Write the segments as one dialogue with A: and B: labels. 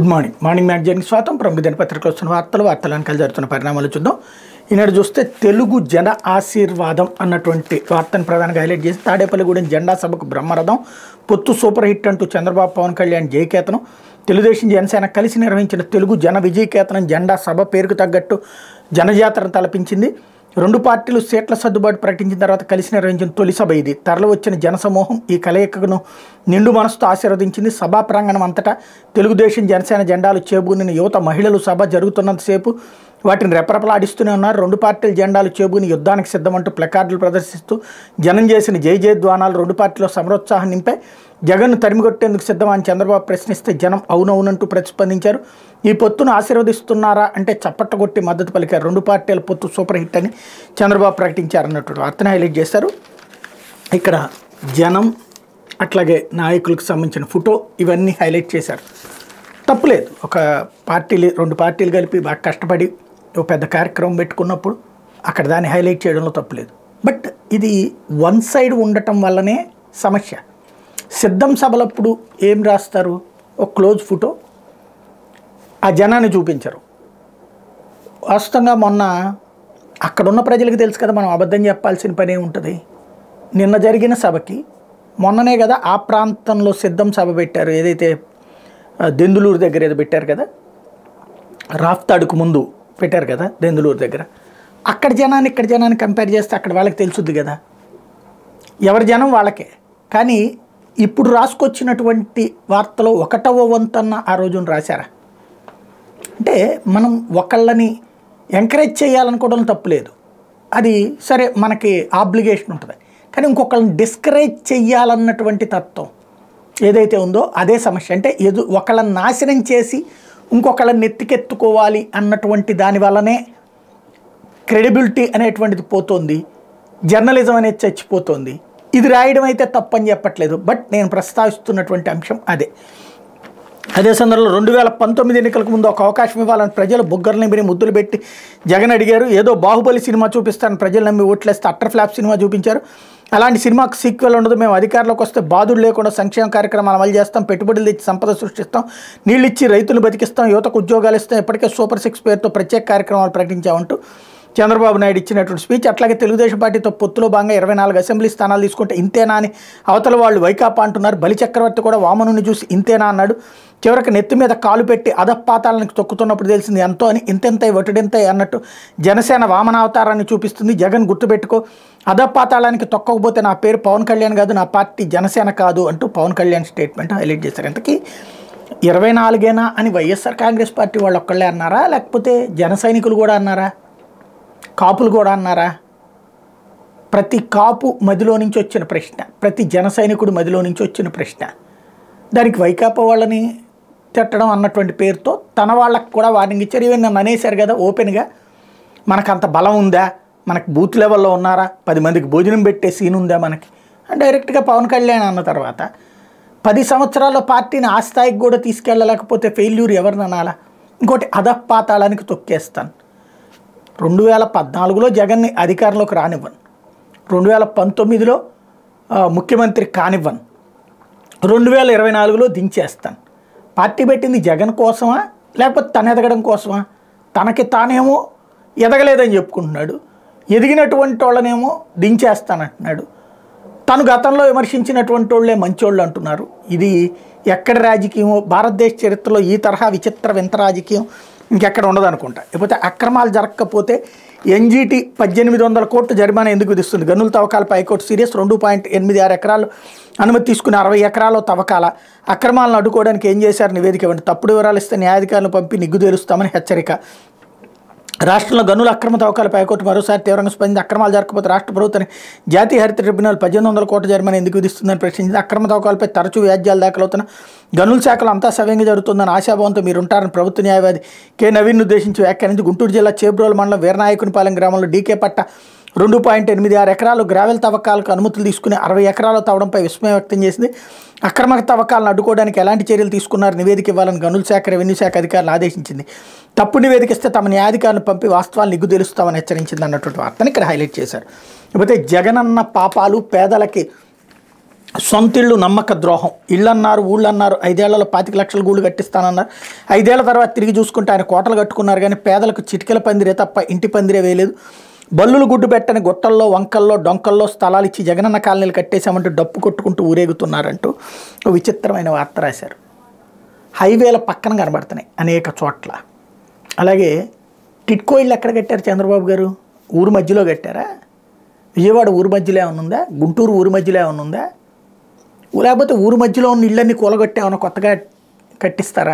A: good morning morning మ్యాగజైన్కి స్వాగతం ప్రముఖ దినపత్రికలు వస్తున్న వార్తలు వార్తలు వెనకాల జరుగుతున్న పరిణామాలు చూద్దాం ఈనాడు చూస్తే తెలుగు జన ఆశీర్వాదం అన్నటువంటి వార్తను ప్రధానంగా హైలైట్ చేసి తాడేపల్లిగూడెం జెండా సభకు బ్రహ్మరథం పొత్తు సూపర్ హిట్ అంటూ చంద్రబాబు పవన్ కళ్యాణ్ జయకేతనం తెలుగుదేశం జనసేన కలిసి నిర్వహించిన తెలుగు జన విజయకేతనం జెండా సభ పేరుకు తగ్గట్టు జనజాతరను తలపించింది రెండు పార్టీలు సీట్ల సర్దుబాటు ప్రకటించిన తర్వాత కలిసి నిర్వహించిన తొలి సభ ఇది తరలి వచ్చిన జనసమూహం ఈ కలయికను నిండు మనసుతో ఆశీర్వదించింది సభా ప్రాంగణం అంతటా తెలుగుదేశం జనసేన జెండాలు చేబూనిన యువత మహిళలు సభ జరుగుతున్నంతసేపు వాటిని రెపరెపలాడిస్తూనే ఉన్నారు రెండు పార్టీల జెండాలు చేబూని యుద్ధానికి సిద్ధమంటూ ప్లకార్డులు ప్రదర్శిస్తూ జనం చేసిన జై జయధ్వానాలు రెండు పార్టీలో సమరోత్సాహం నింపాయి జగన్ను తరిమికొట్టేందుకు సిద్ధమని చంద్రబాబు ప్రశ్నిస్తే జనం అవునవునంటూ ప్రతిస్పందించారు ఈ పొత్తును ఆశీర్వదిస్తున్నారా అంటే చప్పట్ట కొట్టి మద్దతు పలికారు రెండు పార్టీల పొత్తు సూపర్ హిట్ అని చంద్రబాబు ప్రకటించారు అన్నట్టు వార్తను హైలైట్ చేశారు ఇక్కడ జనం అట్లాగే నాయకులకు సంబంధించిన ఫోటో ఇవన్నీ హైలైట్ చేశారు తప్పులేదు ఒక పార్టీలు రెండు పార్టీలు కలిపి బాగా కష్టపడి ఒక పెద్ద కార్యక్రమం పెట్టుకున్నప్పుడు అక్కడ దాన్ని హైలైట్ చేయడంలో తప్పులేదు బట్ ఇది వన్ సైడ్ ఉండటం వల్లనే సమస్య సిద్ధం సభలప్పుడు ఏం రాస్తారు ఒక క్లోజ్ ఫోటో ఆ జనాన్ని చూపించరు వాస్తవంగా మొన్న అక్కడున్న ప్రజలకు తెలుసు కదా మనం అబద్ధం చెప్పాల్సిన పని ఉంటుంది నిన్న జరిగిన సభకి మొన్ననే కదా ఆ ప్రాంతంలో సిద్ధం సభ పెట్టారు ఏదైతే ఆ, దెందులూరు దగ్గర ఏదో పెట్టారు కదా రాఫ్తాడుకు ముందు పెట్టారు కదా దెందులూరు దగ్గర అక్కడ జనాన్ని ఇక్కడ జనాన్ని కంపేర్ చేస్తే అక్కడ వాళ్ళకి తెలుసుద్ది కదా ఎవరి జనం వాళ్ళకే కానీ ఇప్పుడు రాసుకొచ్చినటువంటి వార్తలో ఒకటవ వంతన్న ఆ రోజున రాశారా అంటే మనం ఒకళ్ళని ఎంకరేజ్ చేయాలనుకోవడం తప్పులేదు అది సరే మనకి ఆబ్లిగేషన్ ఉంటుంది కానీ ఇంకొకళ్ళని డిస్కరేజ్ చెయ్యాలన్నటువంటి తత్వం ఏదైతే ఉందో అదే సమస్య అంటే ఎదు ఒకళ్ళని నాశనం చేసి ఇంకొకళ్ళని నెత్తికెత్తుకోవాలి అన్నటువంటి దాని వల్లనే క్రెడిబిలిటీ అనేటువంటిది పోతుంది జర్నలిజం అనేది చచ్చిపోతుంది ఇది రాయడం అయితే తప్పని చెప్పట్లేదు బట్ నేను ప్రస్తావిస్తున్నటువంటి అంశం అదే అదే సందర్భంలో రెండు వేల పంతొమ్మిది ఎన్నికలకు ముందు ఒక అవకాశం ఇవ్వాలని ప్రజలు బుగ్గర్ని నమ్మి ముద్దులు పెట్టి జగన్ అడిగారు ఏదో బాహుబలి సినిమా చూపిస్తాను ప్రజలు నమ్మి ఓట్లేస్తే అట్టర్ ఫ్లాప్ సినిమా చూపించారు అలాంటి సినిమాకు సీక్వెల్ ఉండదు మేము అధికారంలోకి వస్తే బాధుడు లేకుండా సంక్షేమ కార్యక్రమాలు అమలు చేస్తాం పెట్టుబడులు తెచ్చి సంపద సృష్టిస్తాం నీళ్ళు ఇచ్చి రైతులు బతికిస్తాం యువతకు ఉద్యోగాలు ఇస్తాం ఇప్పటికే సూపర్ సిక్స్ పేరుతో ప్రత్యేక కార్యక్రమాలు ప్రకటించామంటూ చంద్రబాబు నాయుడు ఇచ్చినటువంటి స్పీచ్ అట్లాగే తెలుగుదేశం పార్టీతో పొత్తులో భాగంగా ఇరవై నాలుగు అసెంబ్లీ స్థానాలు తీసుకుంటే ఇంతేనా అని అవతల వాళ్ళు వైకాపా అంటున్నారు బలి చక్రవర్తి కూడా వామనుని చూసి ఇంతేనా అన్నాడు చివరికి నెత్తి మీద కాలు పెట్టి అధపాతాలను తొక్కుతున్నప్పుడు తెలిసింది ఎంతో అని ఇంతెంతై వటుడింతై అన్నట్టు జనసేన వామనావతారాన్ని చూపిస్తుంది జగన్ గుర్తుపెట్టుకో అధపాతాళానికి తొక్కకపోతే నా పేరు పవన్ కళ్యాణ్ కాదు నా పార్టీ జనసేన కాదు అంటూ పవన్ కళ్యాణ్ స్టేట్మెంట్ హైలైట్ చేశారు ఇంతకీ ఇరవై నాలుగేనా అని వైఎస్ఆర్ కాంగ్రెస్ పార్టీ వాళ్ళు ఒక్కళ్ళే అన్నారా లేకపోతే జన సైనికులు కూడా అన్నారా కాపులు కూడా అన్నారా ప్రతి కాపు మదిలో నుంచి వచ్చిన ప్రశ్న ప్రతి జన సైనికుడి మదిలో నుంచి వచ్చిన ప్రశ్న దానికి వైకాపా వాళ్ళని తిట్టడం అన్నటువంటి పేరుతో తన వాళ్ళకు కూడా వార్నింగ్ ఇచ్చారు ఈవెన్ నన్ను అనేశారు కదా ఓపెన్గా మనకు అంత బలం ఉందా మనకి బూత్ లెవెల్లో ఉన్నారా పది మందికి భోజనం పెట్టే సీన్ ఉందా మనకి అని డైరెక్ట్గా పవన్ కళ్యాణ్ అన్న తర్వాత పది సంవత్సరాల పార్టీని ఆ స్థాయికి కూడా తీసుకెళ్ళలేకపోతే ఫెయిల్యూర్ ఎవరిని అనాలా ఇంకోటి అధపాతాళానికి తొక్కేస్తాను రెండు వేల పద్నాలుగులో జగన్ని అధికారంలోకి రానివ్వను రెండు వేల పంతొమ్మిదిలో ఆ, ముఖ్యమంత్రి కానివ్వను రెండు వేల ఇరవై నాలుగులో దించేస్తాను పార్టీ పెట్టింది జగన్ కోసమా లేకపోతే తన ఎదగడం కోసమా తనకి తానేమో ఎదగలేదని చెప్పుకుంటున్నాడు ఎదిగినటువంటి వాళ్ళనేమో దించేస్తానంటున్నాడు తను గతంలో విమర్శించినటువంటి వాళ్ళే మంచోళ్ళు అంటున్నారు ఇది ఎక్కడ రాజకీయమో భారతదేశ చరిత్రలో ఈ తరహా విచిత్ర వింత రాజకీయం ఇంకెక్కడ ఉండదు అనుకుంటా లేకపోతే అక్రమాలు జరగకపోతే ఎన్జీటీ పద్దెనిమిది వందల కోట్లు జరిమానా ఎందుకు విధిస్తుంది గనుల తవ్వకాలపై హైకోర్టు సీరియస్ రెండు పాయింట్ ఎనిమిది ఆరు ఎకరాలు అనుమతి తీసుకుని అరవై ఎకరాలు తవ్వకాల అక్రమాలను అడ్డుకోవడానికి ఏం చేశారు నివేదిక ఇవ్వండి తప్పుడు వివరాలు ఇస్తే న్యాయాధికారులను పంపి నిగ్గు తేలుస్తామని హెచ్చరిక రాష్ట్రంలో గనుల అక్రమ తవ్వకాలపై హైకోర్టు మరోసారి తీవ్రంగా స్పందించి అక్రమాలు జరగకపోతే రాష్ట్ర ప్రభుత్వాన్ని జాతీయ హరిత ట్రిబ్యునల్ పద్దెనిమిది వందల కోట్ల జరిమానా ఎందుకు విధిస్తుందని ప్రశ్నించింది అక్రమ తవ్వకాలపై తరచూ వ్యాజ్యాలు దాఖలవుతున్న గనుల శాఖలో అంతా సవ్యంగా జరుగుతుందని ఆశాభావంతో మీరు ఉంటారని ప్రభుత్వ న్యాయవాది కె నవీన్ ఉద్దేశించి వ్యాఖ్యానించి గుంటూరు జిల్లా చేబ్రోల్ మండలం వీరనాయకునిపాలెం గ్రామంలో డీకే పట్ట రెండు పాయింట్ ఎనిమిది ఆరు ఎకరాలు గ్రావెల్ తవ్వకాలకు అనుమతులు తీసుకుని అరవై ఎకరాలు తవ్వడంపై విస్మయం వ్యక్తం చేసింది అక్రమ తవ్వకాలను అడ్డుకోవడానికి ఎలాంటి చర్యలు తీసుకున్నారు నివేదిక ఇవ్వాలని గనుల శాఖ రెవెన్యూ శాఖ అధికారులు ఆదేశించింది తప్పు నివేదిక ఇస్తే తమ న్యాయాధికారులను పంపి వాస్తవాలు నిగ్గు తెలుస్తామని హెచ్చరించింది అన్నటువంటి వార్తను ఇక్కడ హైలైట్ చేశారు లేకపోతే జగనన్న పాపాలు పేదలకి సొంతిళ్ళు నమ్మక ద్రోహం ఇళ్ళు అన్నారు ఊళ్ళు అన్నారు ఐదేళ్లలో పాతిక లక్షల గూళ్ళు కట్టిస్తానన్నారు ఐదేళ్ల తర్వాత తిరిగి చూసుకుంటే ఆయన కోటలు కట్టుకున్నారు కానీ పేదలకు చిటికెల పందిరే తప్ప ఇంటి పందిరే వేయలేదు బల్లులు గుడ్డు పెట్టని గుట్టల్లో వంకల్లో డొంకల్లో స్థలాలు ఇచ్చి జగనన్న కాలనీలు కట్టేశామంటూ డప్పు కొట్టుకుంటూ ఊరేగుతున్నారంటూ ఓ విచిత్రమైన వార్త రాశారు హైవేల పక్కన కనబడుతున్నాయి అనేక చోట్ల అలాగే టిట్కో ఇల్లు ఎక్కడ కట్టారు చంద్రబాబు గారు ఊరు మధ్యలో కట్టారా విజయవాడ ఊరు మధ్యలో ఏమైనా ఉందా గుంటూరు ఊరు మధ్యలో ఏమైనా ఉందా లేకపోతే ఊరు మధ్యలో ఉన్న ఇళ్ళన్నీ కూలగొట్టి ఏమైనా కొత్తగా కట్టిస్తారా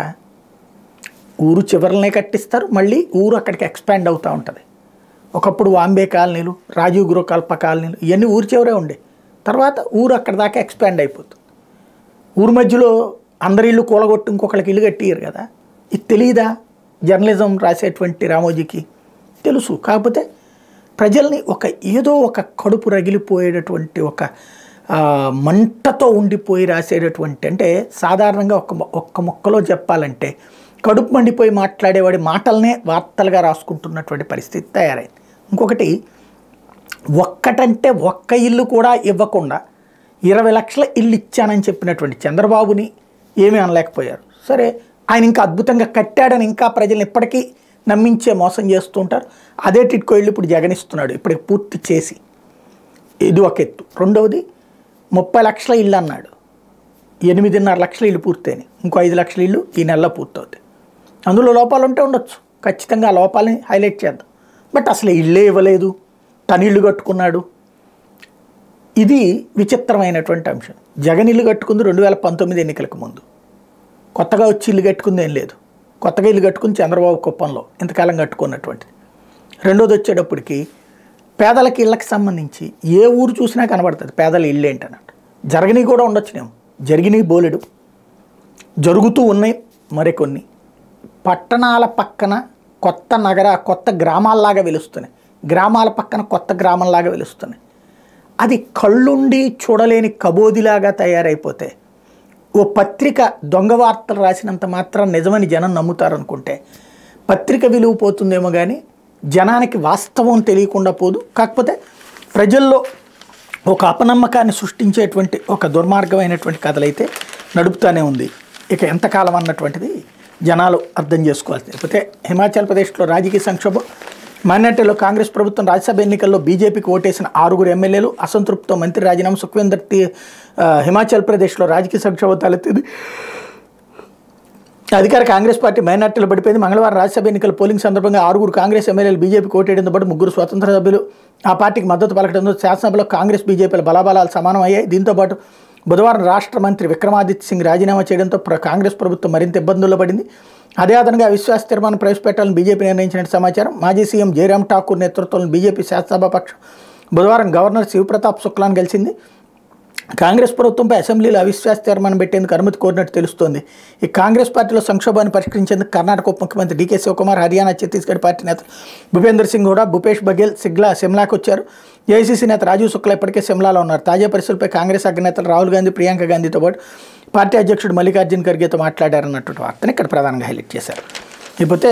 A: ఊరు చివరలనే కట్టిస్తారు మళ్ళీ ఊరు అక్కడికి ఎక్స్పాండ్ అవుతూ ఉంటుంది ఒకప్పుడు వాంబే కాలనీలు రాజీవ్ గృహకల్ప కాలనీలు ఇవన్నీ ఊరు చివరే ఉండే తర్వాత ఊరు అక్కడ దాకా ఎక్స్పాండ్ అయిపోతుంది ఊరు మధ్యలో అందరి ఇల్లు కూలగొట్టి ఇంకొకళ్ళకి ఇల్లు కట్టియరు కదా ఇది తెలియదా జర్నలిజం రాసేటువంటి రామోజీకి తెలుసు కాకపోతే ప్రజల్ని ఒక ఏదో ఒక కడుపు రగిలిపోయేటటువంటి ఒక ఆ, మంటతో ఉండిపోయి రాసేటటువంటి అంటే సాధారణంగా ఒక మొ- ఒక్క మొక్కలో చెప్పాలంటే కడుపు మండిపోయి మాట్లాడేవాడి మాటలనే వార్తలుగా రాసుకుంటున్నటువంటి పరిస్థితి తయారైంది ఇంకొకటి ఒక్కటంటే ఒక్క ఇల్లు కూడా ఇవ్వకుండా ఇరవై లక్షల ఇల్లు ఇచ్చానని చెప్పినటువంటి చంద్రబాబుని ఏమీ అనలేకపోయారు సరే ఆయన ఇంకా అద్భుతంగా కట్టాడని ఇంకా ప్రజల్ని ఇప్పటికీ నమ్మించే మోసం చేస్తూ ఉంటారు అదే టిట్కో ఇల్లు ఇప్పుడు జగనిస్తున్నాడు ఇప్పటికి పూర్తి చేసి ఇది ఒక ఎత్తు రెండవది ముప్పై లక్షల ఇల్లు అన్నాడు ఎనిమిదిన్నర లక్షల ఇల్లు పూర్తయినాయి ఇంకో ఐదు లక్షల ఇల్లు ఈ నెలలో పూర్తవుతాయి అందులో లోపాలు ఉంటే ఉండొచ్చు ఖచ్చితంగా ఆ లోపాలని హైలైట్ చేద్దాం బట్ అసలు ఇల్లే ఇవ్వలేదు తను ఇల్లు కట్టుకున్నాడు ఇది విచిత్రమైనటువంటి అంశం జగన్ ఇల్లు కట్టుకుంది రెండు వేల పంతొమ్మిది ఎన్నికలకు ముందు కొత్తగా వచ్చి ఇల్లు కట్టుకుంది ఏం లేదు కొత్తగా ఇల్లు కట్టుకుంది చంద్రబాబు కుప్పంలో ఇంతకాలం కట్టుకున్నటువంటిది రెండోది వచ్చేటప్పటికి పేదలకి ఇళ్ళకి సంబంధించి ఏ ఊరు చూసినా కనబడుతుంది పేదల ఇల్లు ఏంటన్నట్టు జరగని కూడా ఉండొచ్చునేమో జరిగినవి బోలెడు జరుగుతూ ఉన్నాయి మరికొన్ని పట్టణాల పక్కన కొత్త నగర కొత్త గ్రామాల్లాగా వెలుస్తున్నాయి గ్రామాల పక్కన కొత్త గ్రామంలాగా వెలుస్తున్నాయి అది కళ్ళుండి చూడలేని కబోదిలాగా తయారైపోతే ఓ పత్రిక దొంగ వార్తలు రాసినంత మాత్రం నిజమని జనం నమ్ముతారు అనుకుంటే పత్రిక విలువ పోతుందేమో కానీ జనానికి వాస్తవం తెలియకుండా పోదు కాకపోతే ప్రజల్లో ఒక అపనమ్మకాన్ని సృష్టించేటువంటి ఒక దుర్మార్గమైనటువంటి కథలైతే నడుపుతానే ఉంది ఇక ఎంతకాలం అన్నటువంటిది జనాలు అర్థం చేసుకోవాలి లేకపోతే హిమాచల్ ప్రదేశ్లో రాజకీయ సంక్షోభం మైనార్టీలో కాంగ్రెస్ ప్రభుత్వం రాజ్యసభ ఎన్నికల్లో బీజేపీకి ఓటేసిన ఆరుగురు ఎమ్మెల్యేలు అసంతృప్తితో మంత్రి రాజీనామా సుఖ్వేందర్ తి ఆ, హిమాచల్ ప్రదేశ్లో రాజకీయ సంక్షోభం తలెత్తింది అధికార కాంగ్రెస్ పార్టీ మైనార్టీలో పడిపోయింది మంగళవారం రాజ్యసభ ఎన్నికల పోలింగ్ సందర్భంగా ఆరుగురు కాంగ్రెస్ ఎమ్మెల్యేలు బీజేపీకి ఓటేయడంతో పాటు ముగ్గురు స్వతంత్ర సభ్యులు ఆ పార్టీకి మద్దతు పలకడంతో శాసనసభలో కాంగ్రెస్ బీజేపీల బలాబలాలు సమానమయ్యాయి దీంతో పాటు బుధవారం రాష్ట్ర మంత్రి విక్రమాదిత్య సింగ్ రాజీనామా చేయడంతో ప్ర- కాంగ్రెస్ ప్రభుత్వం మరింత ఇబ్బందుల్లో పడింది అదే అదనంగా అవిశ్వాస తీర్మానం ప్రవేశపెట్టాలని బీజేపీ నిర్ణయించినట్టు సమాచారం మాజీ సీఎం జయరామ్ ఠాకూర్ నేతృత్వంలో బీజేపీ శాసనసభాపక్షం బుధవారం గవర్నర్ శివప్రతాప్ శుక్లాను కలిసింది కాంగ్రెస్ ప్రభుత్వంపై అసెంబ్లీలో అవిశ్వాస తీర్మానం పెట్టేందుకు అనుమతి కోరినట్టు తెలుస్తోంది ఈ కాంగ్రెస్ పార్టీలో సంక్షోభాన్ని పరిష్కరించేందుకు కర్ణాటక ఉప ముఖ్యమంత్రి డీకే శివకుమార్ హర్యానా ఛత్తీస్గఢ్ పార్టీ నేత భూపేందర్ సింగ్ కూడా భూపేష్ బఘేల్ సిగ్లా సిమ్లాకు వచ్చారు ఏఐసీసీ నేత రాజీవ్ శుక్లా ఇప్పటికే సిమ్లాలో ఉన్నారు తాజా పరిస్థితులపై కాంగ్రెస్ అగ్రనేతలు రాహుల్ గాంధీ ప్రియాంక గాంధీతో పాటు పార్టీ అధ్యక్షుడు మల్లికార్జున్ ఖర్గేతో మాట్లాడారన్నటువంటి వార్తని ఇక్కడ ప్రధానంగా హైలైట్ చేశారు ఇకపోతే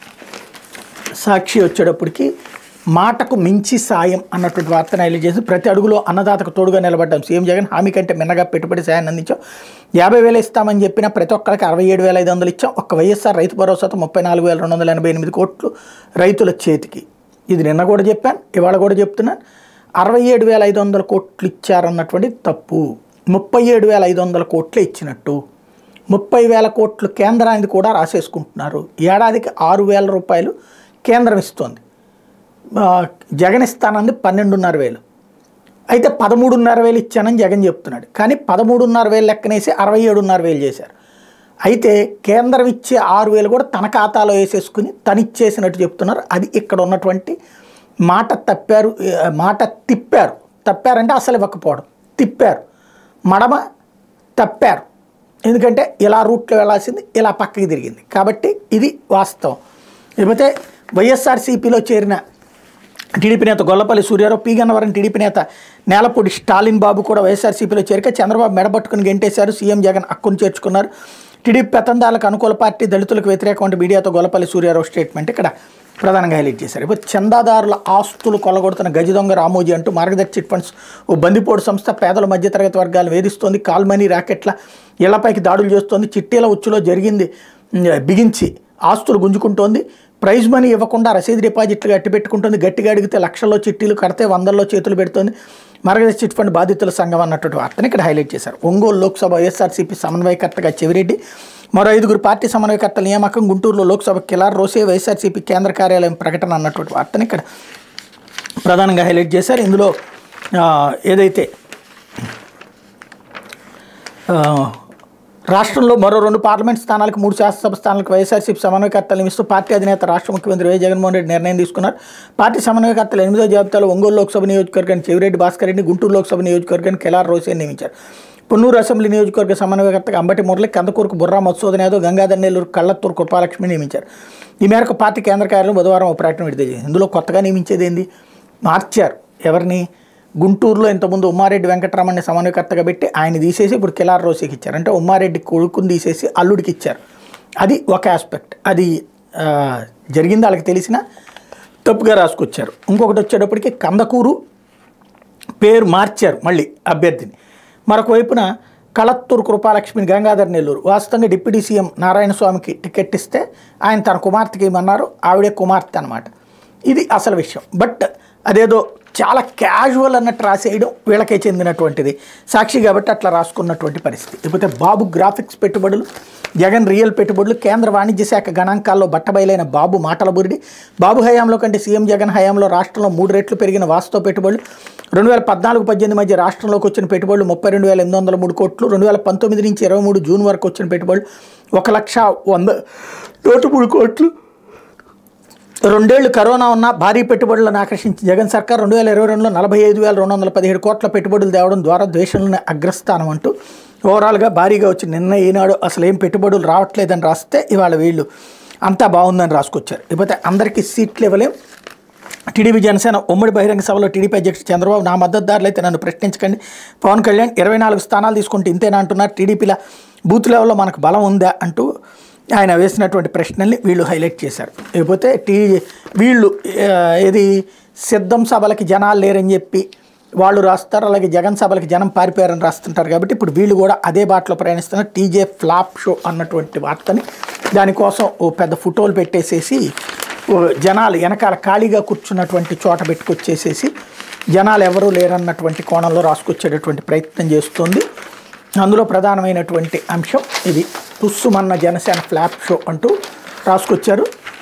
A: సాక్షి వచ్చేటప్పటికి మాటకు మించి సాయం అన్నటువంటి వార్తను హైలైట్ చేసి ప్రతి అడుగులో అన్నదాతకు తోడుగా నిలబడ్డాం సీఎం జగన్ హామీ కంటే మిన్నగా పెట్టుబడి సాయాన్ని అందించాం యాభై వేలు ఇస్తామని చెప్పిన ప్రతి ఒక్కరికి అరవై ఏడు వేల ఐదు వందలు ఇచ్చాం ఒక్క వైఎస్ఆర్ రైతు భరోసాతో ముప్పై నాలుగు వేల రెండు వందల ఎనభై ఎనిమిది కోట్లు రైతుల చేతికి ఇది నిన్న కూడా చెప్పాను ఇవాళ కూడా చెప్తున్నాను అరవై ఏడు వేల ఐదు వందల కోట్లు ఇచ్చారన్నటువంటి తప్పు ముప్పై ఏడు వేల ఐదు వందల కోట్లే ఇచ్చినట్టు ముప్పై వేల కోట్లు కేంద్రానికి కూడా రాసేసుకుంటున్నారు ఏడాదికి ఆరు వేల రూపాయలు కేంద్రం ఇస్తోంది ఆ, జగన్ ఇస్తానంది పన్నెండున్నర వేలు అయితే పదమూడున్నర వేలు ఇచ్చానని జగన్ చెప్తున్నాడు కానీ పదమూడున్నర వేలు లెక్కనేసి అరవై ఏడున్నర వేలు చేశారు అయితే కేంద్రం ఇచ్చే ఆరు వేలు కూడా తన ఖాతాలో వేసేసుకుని తను ఇచ్చేసినట్టు చెప్తున్నారు అది ఇక్కడ ఉన్నటువంటి మాట తప్పారు ఆ, మాట తిప్పారు తప్పారంటే అసలు ఇవ్వకపోవడం తిప్పారు మడమ తప్పారు ఎందుకంటే ఇలా రూట్లో వెళ్ళాల్సింది ఇలా పక్కకి తిరిగింది కాబట్టి ఇది వాస్తవం లేకపోతే వైఎస్ఆర్సీపీలో చేరిన టీడీపీ నేత గొల్లపల్లి సూర్యారావు పి గన్నవరం టీడీపీ నేత నేలపూడి స్టాలిన్ బాబు కూడా వైఎస్ఆర్సీపీలో చేరిక చంద్రబాబు మెడబట్టుకుని గెంటేశారు సీఎం జగన్ హక్కును చేర్చుకున్నారు టీడీపీ పెత్తందారులకు అనుకూల పార్టీ దళితులకు వ్యతిరేకం అంటే మీడియాతో గొల్లపల్లి సూర్యారావు స్టేట్మెంట్ ఇక్కడ ప్రధానంగా హైలైట్ చేశారు ఇప్పుడు చందాదారుల ఆస్తులు కొల్లగొడుతున్న గజ దొంగ రామోజీ అంటూ మార్గదర్శి చిట్ ఫండ్స్ ఓ బందిపోటు సంస్థ పేదల మధ్యతరగతి వర్గాలు వేధిస్తోంది కాల్మనీ రాకెట్ల ఇళ్లపైకి దాడులు చేస్తోంది చిట్టీల ఉచ్చులో జరిగింది ఉమ్, బిగించి ఆస్తులు గుంజుకుంటోంది ప్రైజ్ మనీ ఇవ్వకుండా రసీదు డిపాజిట్లు గట్టి పెట్టుకుంటుంది గట్టిగా అడిగితే లక్షల్లో చిట్టీలు కడితే వందల్లో చేతులు పెడుతోంది మార్గదర్శి చిట్ ఫండ్ బాధితుల సంఘం అన్నటువంటి వార్తని ఇక్కడ హైలైట్ చేశారు ఒంగోలు లోక్సభ వైఎస్ఆర్సీపీ సమన్వయకర్తగా చెవిరెడ్డి మరో ఐదుగురు పార్టీ సమన్వయకర్తల నియామకం గుంటూరులో లోక్సభ కిలార్ రోసే వైఎస్ఆర్సీపీ కేంద్ర కార్యాలయం ప్రకటన అన్నటువంటి వార్తని ఇక్కడ ప్రధానంగా హైలైట్ చేశారు ఇందులో ఆ, ఏదైతే ఆ, రాష్ట్రంలో మరో రెండు పార్లమెంట్ స్థానాలకు మూడు శాసనసభ స్థానాలకు వైఎస్ఆర్సీపీ సమన్వయకర్తలు నియమిస్తూ పార్టీ అధినేత రాష్ట్ర ముఖ్యమంత్రి వైఎస్ జగన్మోహన్ రెడ్డి నిర్ణయం తీసుకున్నారు పార్టీ సమన్వయకర్తలు ఎనిమిదో జాబితాలో ఒంగోలు లోక్సభ నియోజకవర్గాన్ని చెవిరెడ్డి భాస్కర్ రెడ్డి గుంటూరు లోక్సభ నియోజకవర్గాన్ని కెలార్ రోసేని నియమించారు పొన్నూరు అసెంబ్లీ నియోజకవర్గ సమన్వయకర్తగా అంబటి మురళి కందకూరుకు బుర్రా మధుసూదన్ యాదవ్ గంగాధర్ నెల్లూరు కళ్ళత్తూరు కృపాలక్ష్మి నియమించారు ఈ మేరకు పార్టీ కేంద్ర కార్యాలయం బుధవారం ఒక ప్రకటన విడుదల చేసింది ఇందులో కొత్తగా నియమించేది ఏంది మార్చారు ఎవరిని గుంటూరులో ఇంతకుముందు ఉమ్మారెడ్డి వెంకటరమణ్ని సమన్వయకర్తగా పెట్టి ఆయన తీసేసి ఇప్పుడు కిలార్ రోసికి ఇచ్చారు అంటే ఉమ్మారెడ్డి కొడుకుని తీసేసి అల్లుడికి ఇచ్చారు అది ఒక ఆస్పెక్ట్ అది ఆ, జరిగింది వాళ్ళకి తెలిసిన తప్పుగా రాసుకొచ్చారు ఇంకొకటి వచ్చేటప్పటికి కందకూరు పేరు మార్చారు మళ్ళీ అభ్యర్థిని మరొక వైపున కళత్తూరు కృపాలక్ష్మిని గంగాధర్ నెల్లూరు వాస్తవంగా డిప్యూటీ సీఎం నారాయణ స్వామికి టికెట్ ఇస్తే ఆయన తన కుమార్తెకి ఇమ్మన్నారు ఆవిడే కుమార్తె అనమాట ఇది అసలు విషయం బట్ అదేదో చాలా క్యాజువల్ అన్నట్టు రాసేయడం వీళ్ళకే చెందినటువంటిది సాక్షి కాబట్టి అట్లా రాసుకున్నటువంటి పరిస్థితి ఇకపోతే బాబు గ్రాఫిక్స్ పెట్టుబడులు జగన్ రియల్ పెట్టుబడులు కేంద్ర వాణిజ్య శాఖ గణాంకాల్లో బట్టబయలైన బాబు మాటల బురిడి బాబు హయాంలో కంటే సీఎం జగన్ హయాంలో రాష్ట్రంలో మూడు రెట్లు పెరిగిన వాస్తవ పెట్టుబడులు రెండు వేల పద్నాలుగు పద్దెనిమిది మధ్య రాష్ట్రంలోకి వచ్చిన పెట్టుబడులు ముప్పై రెండు వేల ఎనిమిది వందల మూడు కోట్లు రెండు వేల పంతొమ్మిది నుంచి ఇరవై మూడు జూన్ వరకు వచ్చిన పెట్టుబడులు ఒక లక్ష వంద నూట మూడు కోట్లు రెండేళ్లు కరోనా ఉన్న భారీ పెట్టుబడులను ఆకర్షించి జగన్ సర్కార్ రెండు వేల ఇరవై రెండులో నలభై ఐదు వేల రెండు వందల పదిహేడు కోట్ల పెట్టుబడులు తేవడం ద్వారా దేశంలోనే అగ్రస్థానం అంటూ ఓవరాల్గా భారీగా వచ్చి నిన్న ఈనాడు అసలు ఏం పెట్టుబడులు రావట్లేదని రాస్తే ఇవాళ వీళ్ళు అంతా బాగుందని రాసుకొచ్చారు ఇకపోతే అందరికీ సీట్లు ఇవ్వలేం టీడీపీ జనసేన ఉమ్మడి బహిరంగ సభలో టీడీపీ అధ్యక్షుడు చంద్రబాబు నా మద్దతుదారులు అయితే నన్ను ప్రశ్నించకండి పవన్ కళ్యాణ్ ఇరవై నాలుగు స్థానాలు తీసుకుంటే ఇంతేనా అంటున్నారు టీడీపీల బూత్ లెవెల్లో మనకు బలం ఉందా అంటూ ఆయన వేసినటువంటి ప్రశ్నల్ని వీళ్ళు హైలైట్ చేశారు లేకపోతే టీ వీళ్ళు ఆ, ఏది సిద్ధం సభలకి జనాలు లేరని చెప్పి వాళ్ళు రాస్తారు అలాగే జగన్ సభలకి జనం పారిపోయారని రాస్తుంటారు కాబట్టి ఇప్పుడు వీళ్ళు కూడా అదే బాటలో ప్రయాణిస్తున్నారు టీజే ఫ్లాప్ షో అన్నటువంటి వార్తని దానికోసం ఓ పెద్ద ఫోటోలు పెట్టేసేసి ఓ జనాలు వెనకాల ఖాళీగా కూర్చున్నటువంటి చోట పెట్టుకొచ్చేసేసి జనాలు ఎవరూ లేరన్నటువంటి కోణంలో రాసుకొచ్చేటటువంటి ప్రయత్నం చేస్తుంది అందులో ప్రధానమైనటువంటి అంశం ఇది తుస్సుమన్న జనసేన ఫ్లాప్ షో అంటూ రాసుకొచ్చారు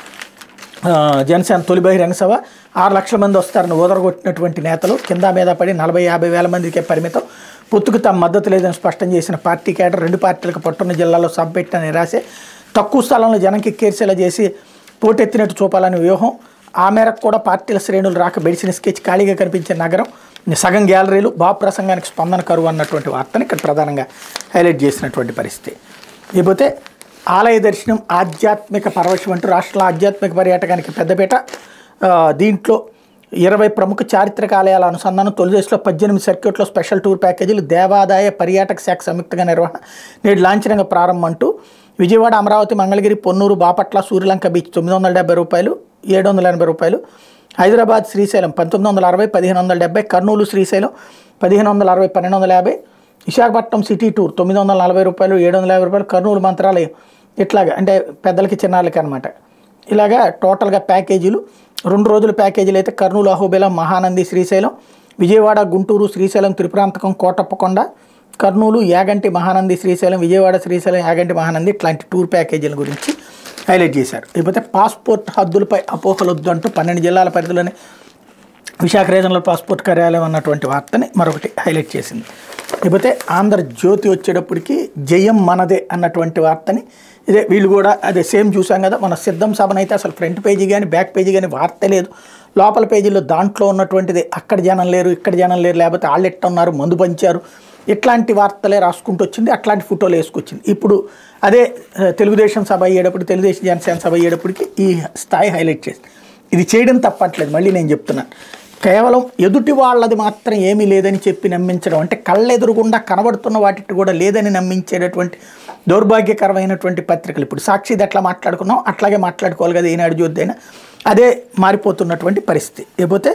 A: ఆ, జనసేన తొలి బహిరంగ సభ ఆరు లక్షల మంది వస్తారని ఓదరగొట్టినటువంటి నేతలు కింద మీద పడి నలభై యాభై వేల మందికే పరిమితం పొత్తుకు తమ మద్దతు లేదని స్పష్టం చేసిన పార్టీ కేడర్ రెండు పార్టీలకు పట్టున్న జిల్లాలో సభ పెట్టిన నిరాశే తక్కువ స్థలంలో జనంకి ఎక్కేర్చేలా చేసి పోటెత్తినట్టు చూపాలని వ్యూహం ఆ మేరకు కూడా పార్టీల శ్రేణులు రాక బెడిసిన స్కెచ్ ఖాళీగా కనిపించే నగరం సగం గ్యాలరీలు బాబు ప్రసంగానికి స్పందన కరువు అన్నటువంటి వార్తని ఇక్కడ ప్రధానంగా హైలైట్ చేసినటువంటి పరిస్థితి ఇకపోతే ఆలయ దర్శనం ఆధ్యాత్మిక పరవశం అంటూ రాష్ట్రంలో ఆధ్యాత్మిక పర్యాటకానికి పెద్దపీట ఆ, దీంట్లో ఇరవై ప్రముఖ చారిత్రక ఆలయాల అనుసంధానం తొలి దశలో పద్దెనిమిది సర్క్యూట్లో స్పెషల్ టూర్ ప్యాకేజీలు దేవాదాయ పర్యాటక శాఖ సంయుక్తంగా నిర్వహణ నేడు లాంఛనంగా ప్రారంభం అంటూ విజయవాడ అమరావతి మంగళగిరి పొన్నూరు బాపట్ల సూర్యలంక బీచ్ తొమ్మిది వందల డెబ్బై రూపాయలు ఏడు వందల ఎనభై రూపాయలు హైదరాబాద్ శ్రీశైలం పంతొమ్మిది వందల అరవై పదిహేను వందల డెబ్బై కర్నూలు శ్రీశైలం పదిహేను వందల అరవై పన్నెండు వందల యాభై విశాఖపట్నం సిటీ టూర్ తొమ్మిది వందల నలభై రూపాయలు ఏడు వందల యాభై రూపాయలు కర్నూలు మంత్రాలయం ఇట్లాగా అంటే పెద్దలకి చిన్నారులకి అనమాట ఇలాగా టోటల్గా ప్యాకేజీలు రెండు రోజుల ప్యాకేజీలు అయితే కర్నూలు అహోబిలం మహానంది శ్రీశైలం విజయవాడ గుంటూరు శ్రీశైలం త్రిపురాంతకం కోటప్పకొండ కర్నూలు యాగంటి మహానంది శ్రీశైలం విజయవాడ శ్రీశైలం యాగంటి మహానంది ఇట్లాంటి టూర్ ప్యాకేజీల గురించి హైలైట్ చేశారు లేకపోతే పాస్పోర్ట్ హద్దులపై అపోహలొద్దు అంటూ పన్నెండు జిల్లాల పరిధిలోనే విశాఖ రీజనల్ పాస్పోర్ట్ కార్యాలయం అన్నటువంటి వార్తని మరొకటి హైలైట్ చేసింది లేకపోతే ఆంధ్రజ్యోతి వచ్చేటప్పటికి జయం మనదే అన్నటువంటి వార్తని ఇదే వీళ్ళు కూడా అదే సేమ్ చూసాం కదా మన సిద్ధం సభనైతే అసలు ఫ్రంట్ పేజీ కానీ బ్యాక్ పేజీ కానీ వార్త లేదు లోపల పేజీలో దాంట్లో ఉన్నటువంటిది అక్కడ జనం లేరు ఇక్కడ జనం లేరు లేకపోతే వాళ్ళు ఎట్ట ఉన్నారు మందు పంచారు ఇట్లాంటి వార్తలే రాసుకుంటూ వచ్చింది అట్లాంటి ఫోటోలు వేసుకొచ్చింది ఇప్పుడు అదే ఆ, తెలుగుదేశం సభ అయ్యేటప్పుడు తెలుగుదేశం జనసేన సభ అయ్యేటప్పటికి ఈ స్థాయి హైలైట్ చేసింది ఇది చేయడం తప్పట్లేదు మళ్ళీ నేను చెప్తున్నాను కేవలం ఎదుటి వాళ్ళది మాత్రం ఏమీ లేదని చెప్పి నమ్మించడం అంటే కళ్ళెదురుగుండా కనబడుతున్న వాటికి కూడా లేదని నమ్మించేటటువంటి దౌర్భాగ్యకరమైనటువంటి పత్రికలు ఇప్పుడు సాక్షిది ఎట్లా మాట్లాడుకున్నాం అట్లాగే మాట్లాడుకోవాలి కదా ఈనాడు జ్యోతిదైనా అదే మారిపోతున్నటువంటి పరిస్థితి లేకపోతే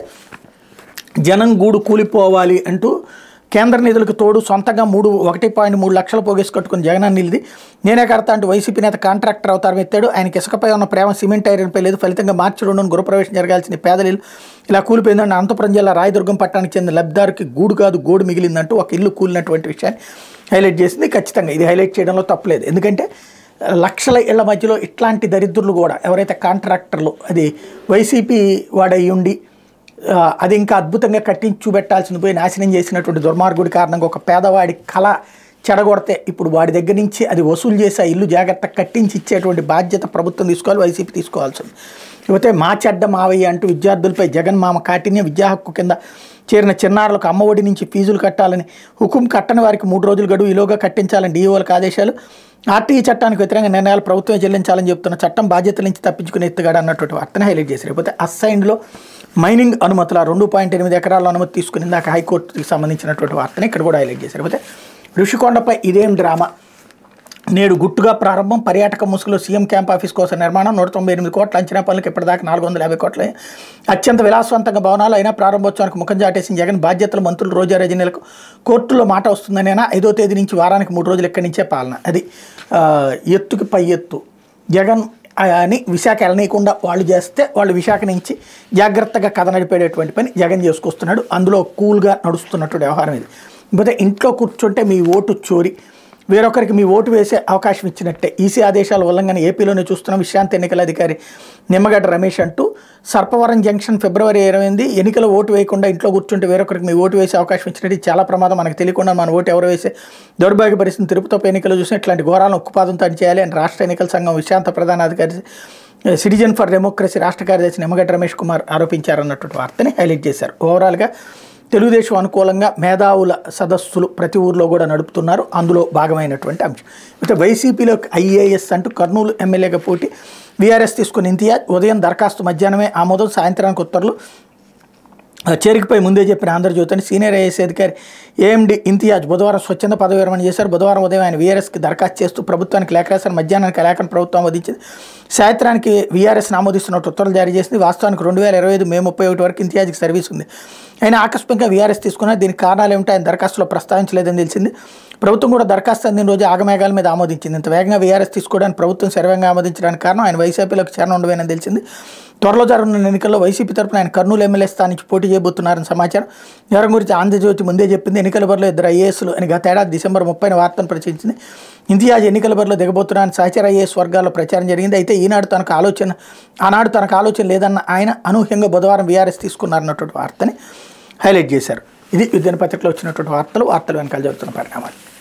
A: జనం గూడు కూలిపోవాలి అంటూ కేంద్ర నిధులకు తోడు సొంతంగా మూడు ఒకటి పాయింట్ మూడు లక్షలు పోగేసి కట్టుకుని జగన్ నిలిది నేనే కడతా అంటూ వైసీపీ నేత కాంట్రాక్టర్ అవతారం ఎత్తాడు ఆయనకి ఇసుకపై ఉన్న ప్రేమ సిమెంట్ ఐరన్పై లేదు ఫలితంగా మార్చి రెండును గృహప్రవేశం జరగాల్సిన పేదలు ఇలా కూలిపోయిందని అనంతపురం జిల్లా రాయదుర్గం పట్టణానికి చెందిన లబ్ధిదారుకి గూడు కాదు గోడు మిగిలిందంటూ ఒక ఇల్లు కూలినటువంటి విషయాన్ని హైలైట్ చేసింది ఖచ్చితంగా ఇది హైలైట్ చేయడంలో తప్పలేదు ఎందుకంటే లక్షల ఇళ్ల మధ్యలో ఇట్లాంటి దరిద్రులు కూడా ఎవరైతే కాంట్రాక్టర్లు అది వైసీపీ వాడై ఉండి ఆ, అది ఇంకా అద్భుతంగా కట్టించి చూపెట్టాల్సింది పోయి నాశనం చేసినటువంటి దుర్మార్గుడి కారణంగా ఒక పేదవాడి కళ చెడగొడితే ఇప్పుడు వాడి దగ్గర నుంచి అది వసూలు చేసి ఆ ఇల్లు జాగ్రత్త కట్టించి ఇచ్చేటువంటి బాధ్యత ప్రభుత్వం తీసుకోవాలి వైసీపీ తీసుకోవాల్సి ఉంది లేకపోతే మా చెడ్డ మావయ్య అంటూ విద్యార్థులపై జగన్ మామ కాఠిన్య విద్యా హక్కు కింద చేరిన చిన్నారులకు అమ్మఒడి నుంచి ఫీజులు కట్టాలని హుకుం కట్టని వారికి మూడు రోజులు గడువు ఈలోగా కట్టించాలని డీఓలకు ఆదేశాలు ఆర్టీఈ చట్టానికి వ్యతిరేకంగా నిర్ణయాలు ప్రభుత్వమే చెల్లించాలని చెప్తున్న చట్టం బాధ్యతల నుంచి తప్పించుకుని ఎత్తుగాడు అన్నటువంటి వార్తను హైలైట్ చేశారు లేకపోతే అస్సైన్లో మైనింగ్ అనుమతుల రెండు పాయింట్ ఎనిమిది ఎకరాల అనుమతి తీసుకుని ఇందాక హైకోర్టుకి సంబంధించినటువంటి వార్తని ఇక్కడ కూడా హైలైట్ చేశారు లేకపోతే ఋషికొండపై ఇదేం డ్రామా నేడు గుట్టుగా ప్రారంభం పర్యాటక ముసుగులో సీఎం క్యాంప్ ఆఫీస్ కోసం నిర్మాణం నూట తొంభై ఎనిమిది కోట్ల అంచనా పనులకు ఇప్పటిదాకా నాలుగు వందల యాభై కోట్ల అత్యంత విలాసవంతంగా భవనాలు అయినా ప్రారంభోత్సవానికి ముఖం చాటేసిన జగన్ బాధ్యతలు మంత్రులు రోజా రజనీలకు కోర్టులో మాట వస్తుందనేనా ఐదో తేదీ నుంచి వారానికి మూడు రోజులు ఇక్కడి నుంచే పాలన అది ఆ, ఎత్తుకి పై ఎత్తు జగన్ అని విశాఖ వెళ్ళనీయకుండా వాళ్ళు చేస్తే వాళ్ళు విశాఖ నుంచి జాగ్రత్తగా కథ నడిపేటటువంటి పని జగన్ చేసుకొస్తున్నాడు అందులో కూల్గా నడుస్తున్నటువంటి వ్యవహారం ఇది లేకపోతే ఇంట్లో కూర్చుంటే మీ ఓటు చోరీ వేరొకరికి మీ ఓటు వేసే అవకాశం ఇచ్చినట్టే ఈసీ ఆదేశాల ఉల్లంఘన ఏపీలోనే చూస్తున్న విశ్రాంతి ఎన్నికల అధికారి నిమ్మగడ్డ రమేష్ అంటూ సర్పవరం జంక్షన్ ఫిబ్రవరి ఇరవై ఎనిమిది ఎన్నికల ఓటు వేయకుండా ఇంట్లో కూర్చుంటే వేరొకరికి మీ ఓటు వేసే అవకాశం ఇచ్చినట్టు ఇది చాలా ప్రమాదం మనకు తెలియకుండా మన ఓటు ఎవరు వేసే దౌర్భాగ్య పరిస్థితి తిరుపతి ఉప ఎన్నికలు చూసిన ఇట్లాంటి ఘోరాలను ఉక్కుపాదంతో చేయాలి అని రాష్ట్ర ఎన్నికల సంఘం విశ్రాంత ప్రధానాధికారి సిటిజన్ ఫర్ డెమోక్రసీ రాష్ట్ర కార్యదర్శి నిమ్మగడ్డ రమేష్ కుమార్ ఆరోపించారన్నటువంటి వార్తని హైలైట్ చేశారు ఓవరాల్గా తెలుగుదేశం అనుకూలంగా మేధావుల సదస్సులు ప్రతి ఊర్లో కూడా నడుపుతున్నారు అందులో భాగమైనటువంటి అంశం అయితే వైసీపీలో ఐఏఎస్ అంటూ కర్నూలు ఎమ్మెల్యేగా పోటీ వీఆర్ఎస్ తీసుకున్న ఇంతియాజ్ ఉదయం దరఖాస్తు మధ్యాహ్నమే ఆమోదం సాయంత్రానికి ఉత్తర్వులు ఆ, చేరికపై ముందే చెప్పిన ఆంధ్రజ్యోతి అని సీనియర్ ఐఏఎస్ అధికారి ఏఎండి ఇంతియాజ్ బుధవారం స్వచ్ఛంద పదవి విరమణ చేశారు బుధవారం ఉదయం ఆయన వీఆర్ఎస్కి దరఖాస్తు చేస్తూ ప్రభుత్వానికి లేఖ రాశారు మధ్యాహ్నానికి లేఖను ప్రభుత్వం ఆమోదించింది సాయంత్రానికి వీఆర్ఎస్ ఆమోదిస్తున్నట్టు ఉత్తర్వులు జారీ చేసింది వాస్తవానికి రెండు వేల ఇరవై ఐదు మే ముప్పై ఒకటి వరకు ఇంతియాజ్కి సర్వీస్ ఉంది ఆయన ఆకస్మికంగా వీఆర్ఎస్ తీసుకున్నారు దీనికి కారణాలు ఏమిటో ఆయన దరఖాస్తులో ప్రస్తావించలేదని తెలిసింది ప్రభుత్వం కూడా దరఖాస్తు అందిన రోజు ఆగమేఘాల మీద ఆమోదించింది ఇంత వేగంగా వీఆర్ఎస్ తీసుకోవడానికి ప్రభుత్వం శరవేగంగా ఆమోదించడానికి కారణం ఆయన వైసీపీలోకి చేరణ ఉండవేనని తెలిసింది త్వరలో జరగనున్న ఎన్నికల్లో వైసీపీ తరపున ఆయన కర్నూలు ఎమ్మెల్యే స్థానం నుంచి పోటీ చేయబోతున్నారని సమాచారం ఎవరి గురించి ఆంధ్రజ్యోతి ముందే చెప్పింది ఎన్నికల బరిలో ఇద్దరు ఐఏఎస్లు అని గత ఏడాది డిసెంబర్ ముప్పైన వార్తను ప్రచురించింది ఇంతియాజ్ ఎన్నికల బరిలో దిగబోతున్నారని సహచర ఐఏఎస్ వర్గాల్లో ప్రచారం జరిగింది అయితే ఈనాడు తనకు ఆలోచన ఆనాడు తనకు ఆలోచన లేదన్న ఆయన అనూహ్యంగా బుధవారం వీఆర్ఎస్ తీసుకున్నారన్నటువంటి వార్తని హైలైట్ చేశారు ఇది విద్యాన పత్రికలో వచ్చినటువంటి వార్తలు వార్తలు వెనకాల జరుగుతున్న పరిణామాలు